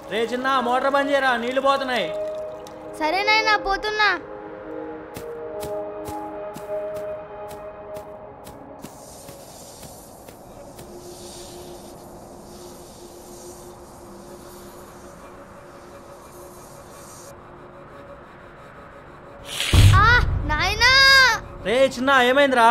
రే చిన్న మోటార్ బంద్ చేయరా నీళ్లు పోతున్నాయి సరేనాయనా పోతున్నా ఆ, నాయనా రే చిన్న ఏమైందిరా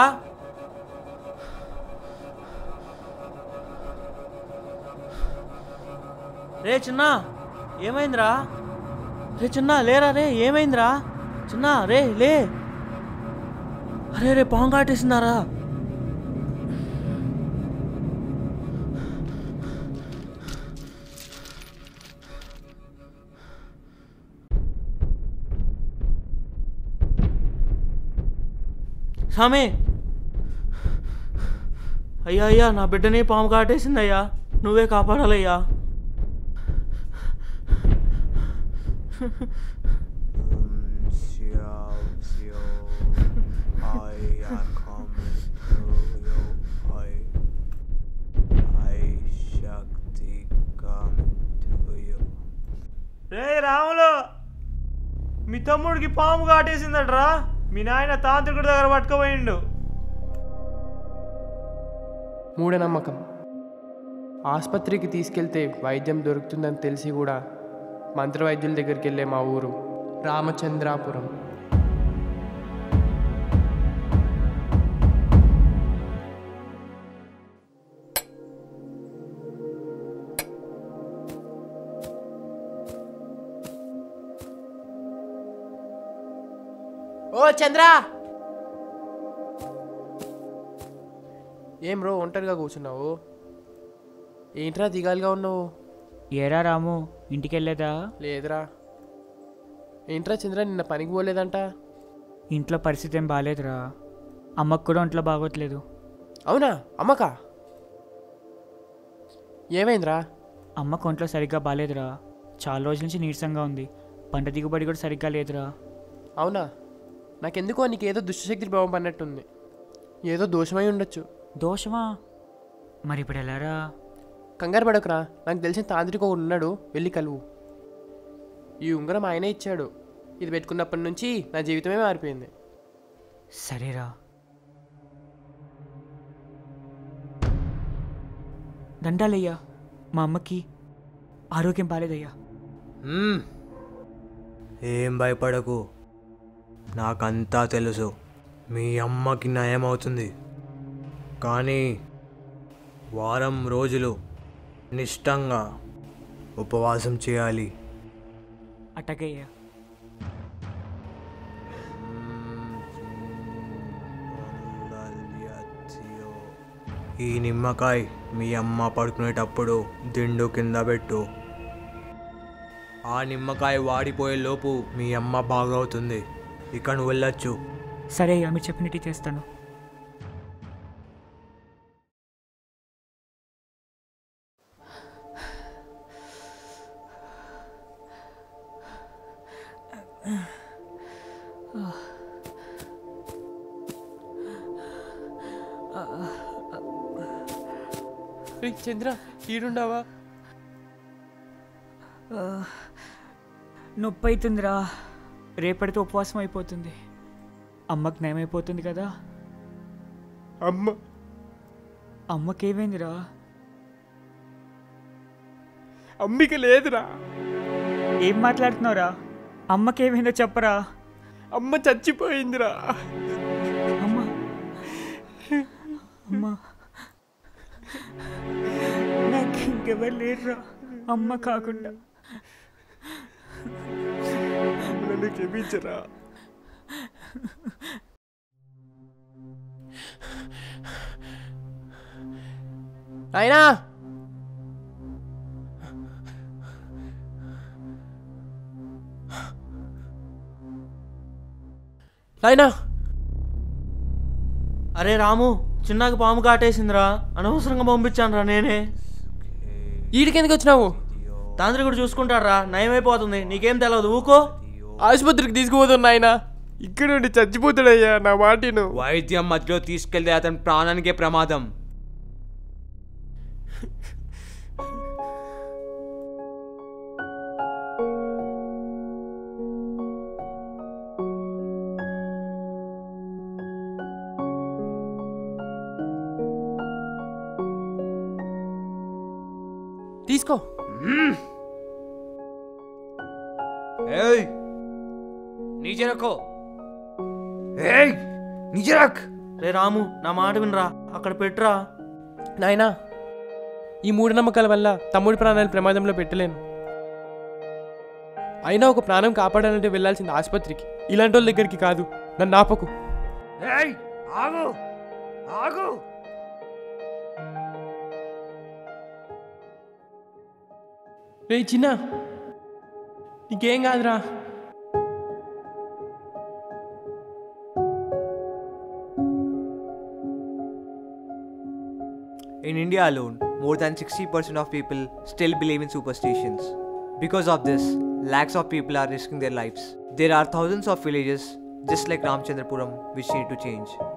రే చిన్న ఏమైందిరా రే చిన్న లేరా రే ఏమైందిరా చిన్న రే లే అరే రే పాము కాటేసిందారా స్వామి అయ్యా అయ్యా నా బిడ్డని పాము కాటేసిందయ్యా నువ్వే కాపాడాలయ్యా Um, Xiao, Xiao, I am coming to you. I, I Shakti coming to you. రే రాములు మీ తమ్ముడికి పాము కాటేసిందట్రా మీ నాయన తాంత్రికుడి దగ్గర పట్టుకుపోయిండు మూఢనమ్మకం ఆసుపత్రికి తీసుకెళ్తే వైద్యం దొరుకుతుందని తెలిసి కూడా మంత్రవైద్యుల దగ్గరికి వెళ్ళే మా ఊరు రామచంద్రాపురం ఓ చంద్ర ఏం బ్రో ఒంటరిగా కూర్చున్నావు ఏంట్రా దిగాలుగా ఉన్నావు ఏరా రాము ఇంటికి వెళ్ళేదా లేదురా ఏంట్రా చంద్ర నిన్న పనికి పోలేదంట ఇంట్లో పరిస్థితి ఏం బాగాలేదురా అమ్మకు కూడా ఒంట్లో బాగోట్లేదు అవునా అమ్మకా ఏమైందిరా అమ్మకు ఒంట్లో సరిగ్గా బాగాలేదురా చాలా రోజుల నుంచి నీరసంగా ఉంది పంట దిగుబడి కూడా సరిగ్గా లేదురా అవునా నాకెందుకో నీకేదో దుష్టశక్తి ప్రభావం పడినట్టుంది ఏదో దోషమై ఉండొచ్చు దోషమా మరి ఇప్పుడు ఎలారా కంగారు పడకురా నాకు తెలిసిన తాంత్రిక ఒకడు ఉన్నాడు వెళ్ళి కలువు ఈ ఉంగరం ఆయనే ఇచ్చాడు ఇది పెట్టుకున్నప్పటి నుంచి నా జీవితమే మారిపోయింది సరేరా దండాలయ్యా మా అమ్మకి ఆరోగ్యం బాగాలేదయ్యా మ్మ్. ఏం భయపడకు నాకంతా తెలుసు మీ అమ్మకి నయం అవుతుంది కానీ వారం రోజులు నిష్టంగా ఉపవాసం చేయాలి అటకయ్యా ఈ నిమ్మకాయ మీ అమ్మ పడుకునేటప్పుడు దిండు కింద పెట్టు ఆ నిమ్మకాయ వాడిపోయే లోపు మీ అమ్మ బాగవుతుంది ఇక నువ్వు వెళ్ళొచ్చు సరే అయ్యా మీరు చెప్పినట్టు చేస్తాను రే చంద్ర ఈడుండావా నొప్పి అవుతుందిరా రేపటితో ఉపవాసం అయిపోతుంది అమ్మకి నయమైపోతుంది కదా అమ్మ అమ్మకేమైందిరా అంబిక లేదురా ఏం మాట్లాడుతున్నావురా అమ్మకేమైందో చెప్పరా అమ్మ చచ్చిపోయిందిరా అమ్మ అమ్మ నాకు ఇంకెవరు లేరురా అమ్మ కాకుండా నన్ను క్షమించరా అయినా నాయనా అరే రాము చిన్నకి పాము కాటేసిందిరా అనవసరంగా పంపించానురా నేనే ఈడికి ఎందుకు వచ్చినావు తాంత్రికుడు చూసుకుంటాడురా నయమైపోతుంది నీకేం తెలియదు ఊకో ఆసుపత్రికి తీసుకుపోతున్నా ఆయన ఇక్కడ నుండి చచ్చిపోతాడయ్యా నా మాటిను వైద్యం మధ్యలో తీసుకెళ్తే అతని ప్రాణానికే ప్రమాదం తీసుకో ఏయ్ नीचे रखो ఏయ్ नीचे रख రే రాము నా మాట వినరా అక్కడ పెట్టురా నాయనా ఈ మూఢనమ్మకాల వల్ల తమ్ముడి ప్రాణాలు ప్రమాదంలో పెట్టలేను అయినా ఒక ప్రాణం కాపాడాలంటే వెళ్ళాల్సింది ఆసుపత్రికి ఇలాంటి వాళ్ళ దగ్గరికి కాదు నన్ను ఆపకు ఏయ్ ఆగు ఆగు రే చిన్న నీకేం కాదురా In India alone, more than 60% of people still believe in superstitions. Because of this, lakhs of people are risking their lives. There are thousands of villages just like Ramchandrapuram which need to change.